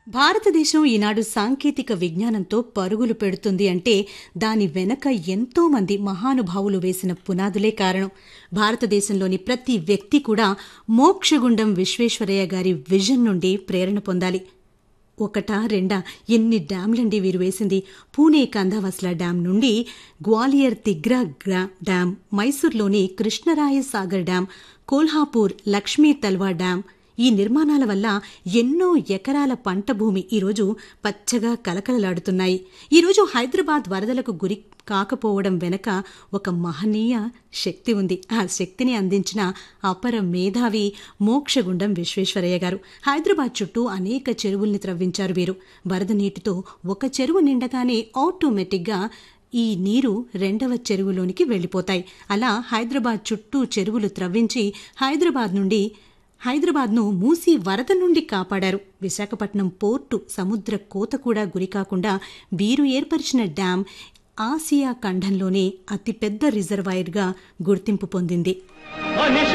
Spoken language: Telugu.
భారతదేశం ఈనాడు సాంకేతిక విజ్ఞానంతో పరుగులు పెడుతుంది అంటే దాని వెనక ఎంతో మంది మహానుభావులు వేసిన పునాదులే కారణం భారతదేశంలోని ప్రతి వ్యక్తి కూడా మోక్షగుండం విశ్వేశ్వరయ్య గారి విజన్ నుండి ప్రేరణ పొందాలి ఒకటా రెండా ఎన్ని డ్యాంలండి వీరు వేసింది పూణే కందావస్ల డ్యాం నుండి గ్వాలియర్ తిగ్రా గ్రా డ్యాం మైసూర్లోని కృష్ణరాయ సాగర్ డ్యాం కోల్హాపూర్ లక్ష్మీ తల్వా డ్యాం ఈ నిర్మాణాల వల్ల ఎన్నో ఎకరాల పంట భూమి ఈరోజు పచ్చగా కలకలలాడుతున్నాయి ఈరోజు హైదరాబాద్ వరదలకు గురి కాకపోవడం వెనక ఒక మహనీయ శక్తి ఉంది ఆ శక్తిని అందించిన అపర మేధావి మోక్షగుండం విశ్వేశ్వరయ్య గారు హైదరాబాద్ చుట్టూ అనేక చెరువుల్ని త్రవ్వించారు వీరు వరద నీటితో ఒక చెరువు నిండగానే ఆటోమేటిక్గా ఈ నీరు రెండవ చెరువులోనికి వెళ్ళిపోతాయి అలా హైదరాబాద్ చుట్టూ చెరువులు త్రవ్వించి హైదరాబాద్ నుండి హైదరాబాద్ను మూసి వరద నుండి కాపాడారు విశాఖపట్నం పోర్టు సముద్ర కోత కూడా గురికాకుండా వీరు ఏర్పరిచిన డ్యాం ఆసియా ఖండంలోనే అతిపెద్ద రిజర్వాయర్గా గుర్తింపు పొందింది మనిషి